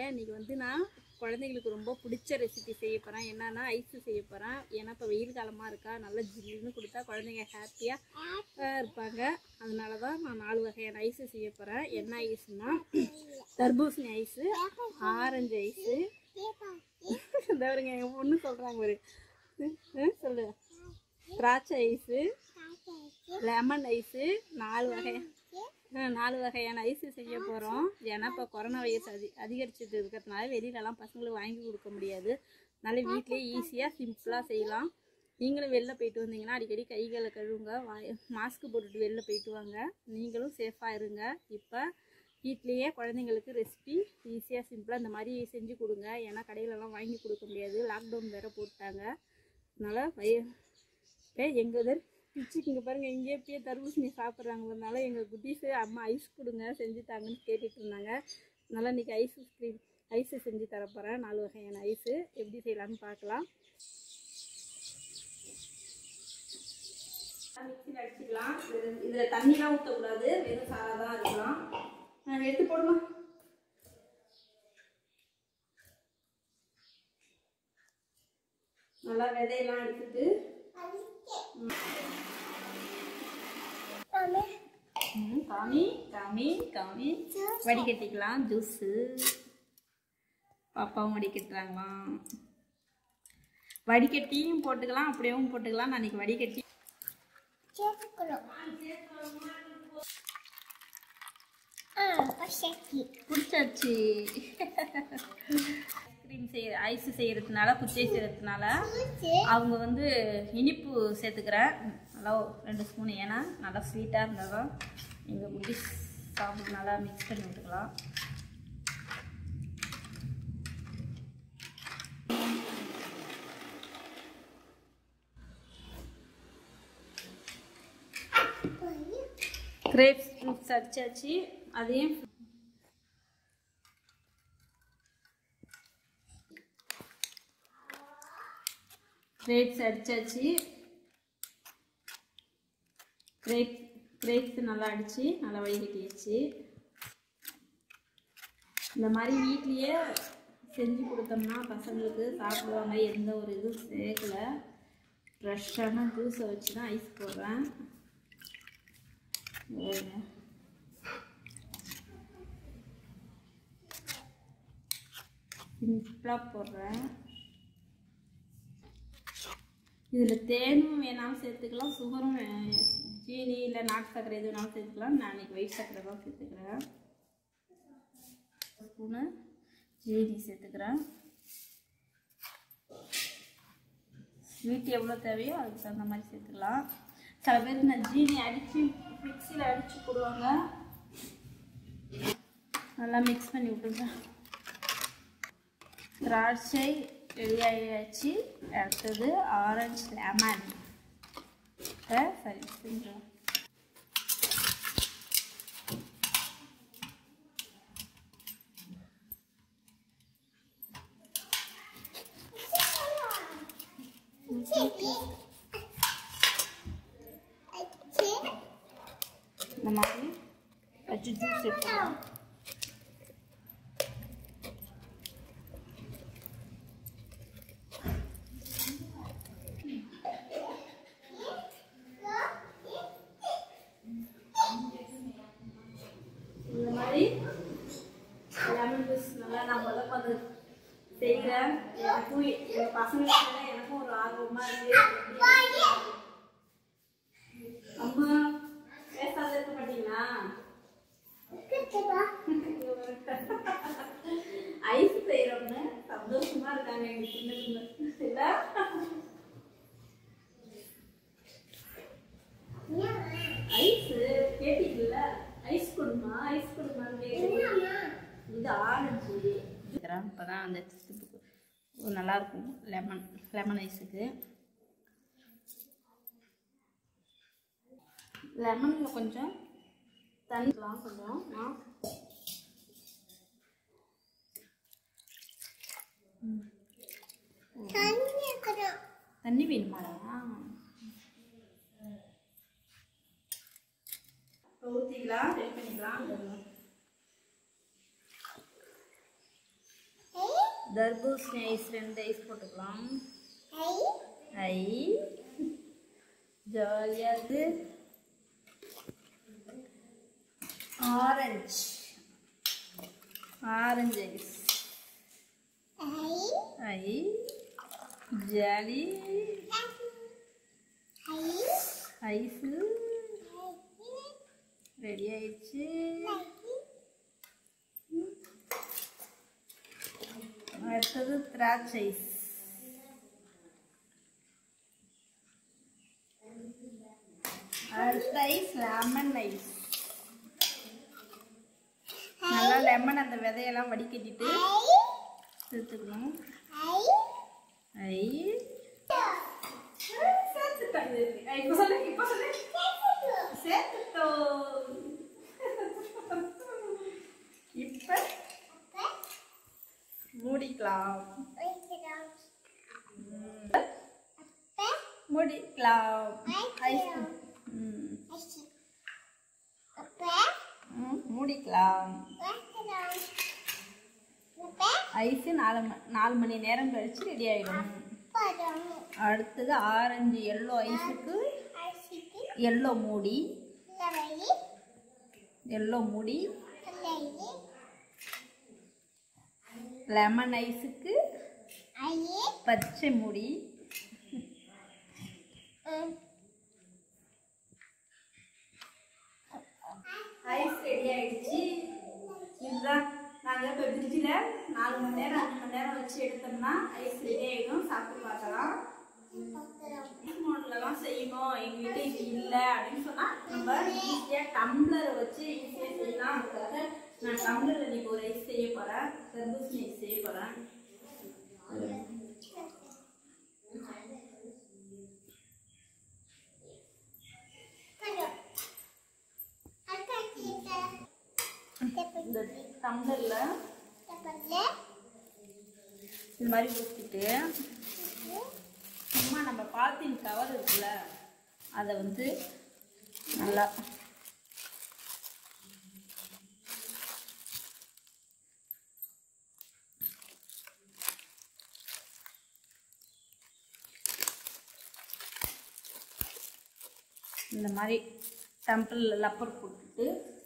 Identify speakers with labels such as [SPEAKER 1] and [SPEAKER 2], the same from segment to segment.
[SPEAKER 1] இன்னைக்கு வந்து நான் குழந்தைங்களுக்கு ரொம்ப பிடிச்ச ரெசிபி செய்ய போகிறேன் என்னன்னா ஐஸ் செய்ய போகிறேன் ஏன்னா இப்போ வெயில் காலமாக இருக்கா நல்லா ஜில்லுன்னு கொடுத்தா குழந்தைங்க ஹாப்பியாக இருப்பாங்க அதனால தான் நான் நாலு வகையான ஐஸ் செய்ய போகிறேன் என்ன ஐஸ்னா தர்பூசணி ஐஸு ஆரஞ்சு ஐஸு இந்த வருங்க எங்கள் பொண்ணு சொல்கிறாங்க ஒரு ம், சொல்லு திராட்சை ஐஸு லெமன் ஐஸு நாலு வகை ஆ, நாலு வகையான ஐஸ் செய்ய போகிறோம் ஏன்னா இப்போ கொரோனா வைரஸ் அதி அதிகரிச்சுட்டு இருக்கிறதுனால வெளியிலலாம் பசங்களுக்கு வாங்கி கொடுக்க முடியாது அதனால வீட்டிலேயே ஈஸியாக சிம்பிளாக செய்யலாம் நீங்களும் வெளில போயிட்டு வந்தீங்கன்னா அடிக்கடி கைகளை கழுவுங்க வாய் மாஸ்க் போட்டுட்டு வெளில போயிட்டு வாங்க நீங்களும் சேஃபாக இருங்க இப்போ வீட்லேயே குழந்தைங்களுக்கு ரெசிபி ஈஸியாக சிம்பிளாக இந்த மாதிரி செஞ்சு கொடுங்க ஏன்னா கடையிலலாம் வாங்கி கொடுக்க முடியாது லாக்டவுன் வேறு போட்டாங்க அதனால் வய இப்போ எங்கள் பிச்சுக்கு இங்கே பாருங்கள் இங்கேயே போய் தர்பூசணி சாப்பிட்றாங்கிறதுனால எங்கள் குட்டீஸு அம்மா ஐஸ் கொடுங்க செஞ்சு தாங்கன்னு கேட்டுட்டு இருந்தாங்க அதனால் இன்றைக்கி ஐஸ் க்ரீம் ஐஸு செஞ்சு தர போகிறேன் நாலு வகையான ஐஸு எப்படி செய்யலாம்னு பார்க்கலாம் மிக்சியில் அடிச்சுக்கலாம் இதில் இதில் தண்ணிலாம் ஊற்றக்கூடாது வெறும் சாரா தான் இருக்கலாம் நான் எடுத்து போடுமா நல்லா விதையெல்லாம் எடுத்துட்டு ம், காமி காமி காமி வடிகட்டிக்கலாம் ஜூஸு பாப்பாவும் வடிகட்டுறாங்களாம் வடிகட்டியும் போட்டுக்கலாம் அப்படியேவும் போட்டுக்கலாம் நான் இன்னைக்கு வடிகட்டி பிடிச்சாச்சு ஐஸ்கிரீம் செய்ய ஐஸ் செய்யறதுனால குச்சை செய்யறதுனால அவங்க வந்து இனிப்பு சேர்த்துக்கிறேன் நல்லா ஒரு ரெண்டு ஸ்பூன் ஏன்னா நல்லா ஸ்வீட்டாக இருந்தால் தான் எங்கள் குட்டி சாப்பிட்டு நல்லா மிக்ஸ் பண்ணி விட்டுக்கலாம் கிரேப்ஸ் ஃப்ரூட்ஸ் அடிச்சாச்சு அதையும் கிரேப்ஸ் அடிச்சாச்சு கிரேப் கிரேப்ஸ் நல்லா அடித்து நல்லா வடிகட்டியாச்சு இந்த மாதிரி வீட்லேயே செஞ்சு கொடுத்தோம்னா பசங்களுக்கு சாப்பிடுவாங்க எந்த ஒரு இதுவும் சேர்க்கல ஃப்ரெஷ்ஷான ஜூஸை வச்சு தான் ஐஸ் போடுறேன் பாருங்க. சிம்பிளாக போடுறேன் இதில் தேனும் வேணாலும் சேர்த்துக்கலாம் சுகரும் வே- சீனி இல்லை நாட்டு சர்க்கரை எது வேணாலும் சேர்த்துக்கலாம் நான் இன்னைக்கு ஒயிட் சர்க்கரை தான் சேர்த்துக்கிறேன் ஸ்பூனு ஜீனி சேர்த்துக்கிறேன் ஸ்வீட் எவ்வளோ தேவையோ அதுக்கு தகுந்த மாதிரி சேர்த்துக்கலாம் சில பேர் நான் ஜீனி அடித்து மிக்சியில் அடித்து போடுவாங்க நல்லா மிக்ஸ் பண்ணி விட்டுருங்க திராட்சை ரெடியாகியாச்சு அடுத்தது ஆரஞ்சு லெமன் சரி செஞ்சோம் இந்த மாதிரி வச்சு ஜூஸ் எடுத்துக்கலாம் இந்த மாதிரி லெமன் ஜூஸ் நல்லா நான் முதல்ல வந்து செய்கிறேன் எனக்கும் எங்கள் பசங்களுக்கு மேல எனக்கும் ஒரு ஆர்வமாக இருக்கு அம்மா பேசாத இருக்க மாட்டீங்களா ஐஸ் செய்யறோம்னு சந்தோஷமா இருக்காங்க எங்க சின்ன சின்ன இல்ல ஐஸ் கேட்டீங்கல்ல ஐஸ் கொடுமா ஐஸ் கொடுமான்னு கேட்டீங்க இது ஆரஞ்சு இருக்கிறேன் இப்போதான் அந்த சிப்புக்கு ஒரு நல்லா இருக்கும் லெமன் லெமன் ஐஸுக்கு லெமனில் கொஞ்சம் தண்ணிக்கலாம் கொஞ்சம் நான் தண்ணி வேணுமாடா ஊற்றிக்கலாம் ரெடி பண்ணிக்கலாம் தர்பூசணி ஐஸ் ரெண்டு ஐஸ் போட்டுக்கலாம் ஐ ஜாலியாக ஆரஞ்சு ஆரஞ்சு ஐஸ் ஐ ஜாலி ஐஸு ரெடி ஆயிடுச்சு அடுத்தது திராட்சை ஐஸ் அடுத்த ஐஸ் லெமன் ஐஸ் நல்லா லெமன் அந்த விதையெல்லாம் வடிகட்டிட்டு சேர்த்துக்கணும் ஐ சேர்த்துட்டோம் இது. ஐ, இப்ப சொல்லு, இப்ப சொல்லு. சேர்த்துட்டோம். இப்ப மூடிக்கலாம் ம். மூடிக்கலாம் ஐஸ் ம். ம், மூடிக்கலாம் ஐஸு நாலு ம நாலு மணி நேரம் கழிச்சு ரெடி ஆயிடும் அடுத்தது ஆரஞ்சு எல்லோ ஐஸுக்கு எல்லோ மூடி எல்லோ மூடி லெமன் ஐஸுக்கு பச்சை மூடி ஐஸ் ரெடி ஆயிடுச்சு இதுதான் நாங்கள் இப்போ ஃப்ரிட்ஜில் நாலு மணி நேரம் அஞ்சு மணி நேரம் வச்சு எடுத்தோம்னா ஐஸ் ரெடி ஆகிடும் சாப்பிட்டு பார்க்கலாம் மோட்லலாம் செய்யணும் எங்ககிட்ட இது இல்லை அப்படின்னு சொன்னால் நம்ம ஈஸியாக டம்ளரை வச்சு ஈஸியாக செய்யலாம் அதுக்காக நான் டம்ளர் இன்னைக்கு ஒரு ஐஸ் செய்ய போகிறேன் தர்பூசணி ஐஸ் செய்ய போகிறேன் இந்த டம்ளரில் இது மாதிரி ஊற்றிட்டு சும்மா நம்ம பாலித்தீன் கவர் இருக்குல்ல அதை வந்து நல்லா இந்த மாதிரி டம்பிளில் லப்பர் போட்டுட்டு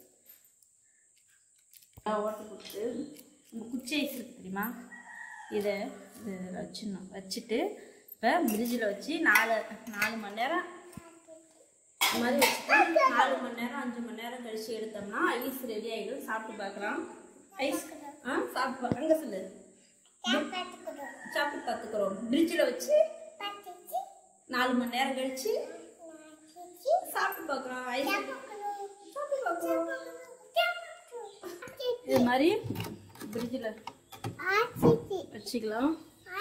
[SPEAKER 1] ஓட்டு போட்டு இந்த குச்சி ஐஸ் இருக்கு தெரியுமா இதை இது வச்சிடணும் வச்சுட்டு இப்போ ஃப்ரிட்ஜில் வச்சு நாலு நாலு மணி நேரம் இந்த மாதிரி வச்சுட்டு நாலு மணி நேரம் அஞ்சு மணி நேரம் கழிச்சு எடுத்தோம்னா ஐஸ் ரெடி ஆகிடும் சாப்பிட்டு பார்க்கலாம் ஐஸ் ஆ சாப்பிட்டு பா- அங்கே சொல்லு சாப்பிட்டு பார்த்துக்குறோம் ஃப்ரிட்ஜில் வச்சு நாலு மணி நேரம் கழிச்சு சாப்பிட்டு பார்க்குறோம் ஐஸ் சாப்பிட்டு பார்க்குறோம் இது மாதிரி ஃப்ரிட்ஜில் வச்சுக்கலாம்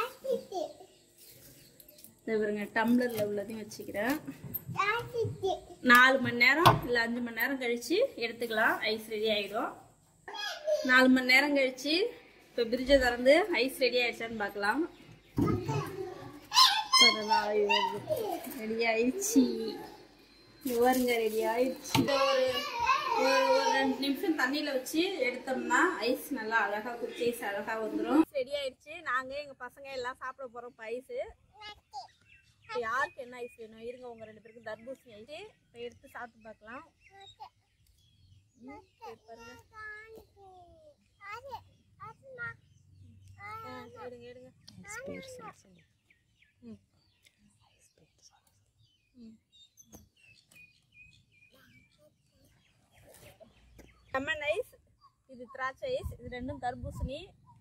[SPEAKER 1] இதை பாருங்க டம்ளரில் உள்ளதையும் வச்சுக்கிறேன் நாலு மணி நேரம் இல்லை அஞ்சு மணி நேரம் கழிச்சு எடுத்துக்கலாம் ஐஸ் ரெடி ஆகிடும் நாலு மணி நேரம் கழிச்சு இப்போ பிரிட்ஜை திறந்து ஐஸ் ரெடி ஆயிடுச்சான்னு பார்க்கலாம் ரெடி ஆயிடுச்சு இங்க பாருங்க ரெடி ஆயிடுச்சு இதை ஒரு ஒரு ஒரு ரெண்டு நிமிஷம் தண்ணியில் வச்சு எடுத்தோம்னா ஐஸ் நல்லா அழகாக குச்சி ஐஸ் அழகாக வந்துடும் ரெடி ஆயிடுச்சு நாங்கள் எங்கள் பசங்க எல்லாம் சாப்பிட போகிறோம் இப்போ ஐஸு இப்போ யாருக்கு என்ன ஐஸ் வேணும் இருங்க உங்கள் ரெண்டு பேருக்கு தர்பூசணி ஐஸ் இப்போ எடுத்து சாப்பிட்டு பார்க்கலாம் ம், சரி பாருங்க ஆ, எடுங்க எடுங்க ம். ம். லெமன் ஐஸ் இது திராட்சை ஐஸ் இது ரெண்டும் தர்பூசணி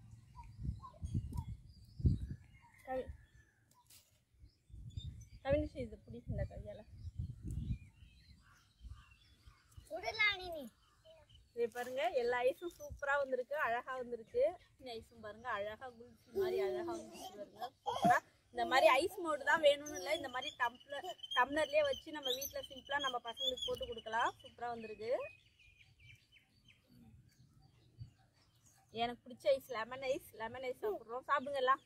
[SPEAKER 1] கவி கவினிஷ் இது பிடிக்குங்க கையால் இது பாருங்க எல்லா ஐஸும் சூப்பராக வந்திருக்கு அழகாக வந்திருக்கு இந்த ஐஸும் பாருங்க அழகாக குல்ஃபி மாதிரி அழகாக வந்துருக்கு பாருங்க சூப்பராக இந்த மாதிரி ஐஸ் மோடு தான் வேணும்னு இல்லை இந்த மாதிரி டம்ளர் டம்ளர்லேயே வச்சு நம்ம வீட்டில் சிம்பிளாக நம்ம பசங்களுக்கு போட்டு கொடுக்கலாம் சூப்பராக வந்திருக்கு எனக்கு பிடிச்ச ice lemon ice lemon ice சாப்பிட்றோம் சாப்பிடுங்க எல்லாம்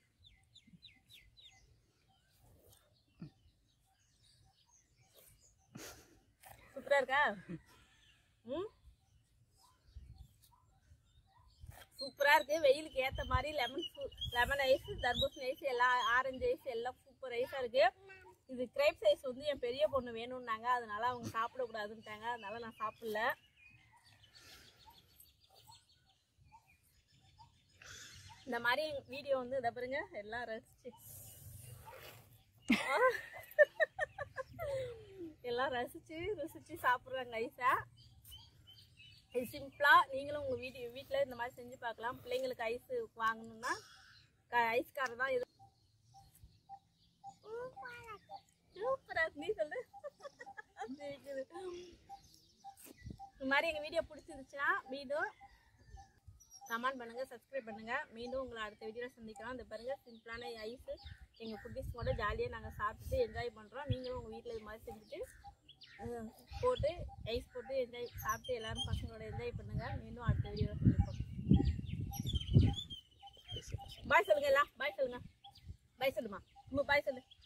[SPEAKER 1] சூப்பரா இருக்கா ம் சூப்பரா இருக்கு வெயிலுக்கு ஏத்த மாதிரி லெமன் லெமன் ஐஸ் தர்பூசணி ஐஸ் எல்லாம் ஆரஞ்சு ஐஸ் எல்லாம் சூப்பர் ஐஸாக இருக்கு இது கிரேப்ஸ் ஐஸ் வந்து என் பெரிய பொண்ணு வேணும்னாங்க அதனால அவங்க சாப்பிடக்கூடாதுன்ட்டாங்க அதனால நான் சாப்பிடல இந்த மாதிரி வீடியோ வந்து இதை பாருங்க எல்லாம் ரசிச்சு எல்லாம் ரசிச்சு ருசிச்சு சாப்பிட்றாங்க ஐஸை இது சிம்பிளாக நீங்களும் உங்கள் வீட்டு வீட்டில் இந்த மாதிரி செஞ்சு பார்க்கலாம் பிள்ளைங்களுக்கு ஐஸ் வாங்கணும்னா ஐஸ் காரை தான் இது சூப்பரா இருக்கு. நீ சொல்லு சிரிக்குது. இந்த மாதிரி எங்கள் வீடியோ பிடிச்சிருந்துச்சுன்னா மீண்டும் கமெண்ட் பண்ணுங்க சப்ஸ்கிரைப் பண்ணுங்க மீண்டும் உங்களை அடுத்த வீடியோவில் சந்திக்கலாம் இந்த பாருங்க சிம்பிளான ஐஸ் எங்கள் குட்டீஸ் கூட ஜாலியாக நாங்கள் சாப்பிட்டுட்டு என்ஜாய் பண்ணுறோம் நீங்களும் உங்கள் வீட்டில் இது மாதிரி செஞ்சுட்டு அஹ், போட்டு ஐஸ் போட்டு என்ஜாய் சாப்பிட்டு எல்லாரும் பசங்களோட என்ஜாய் பண்ணுங்க மீண்டும் அடுத்த வீடியோவில் சந்திப்போம் பாய் சொல்லுங்க எல்லாம் பாய் சொல்லுங்க பாய் சொல்லுமா பாய் சொல்லு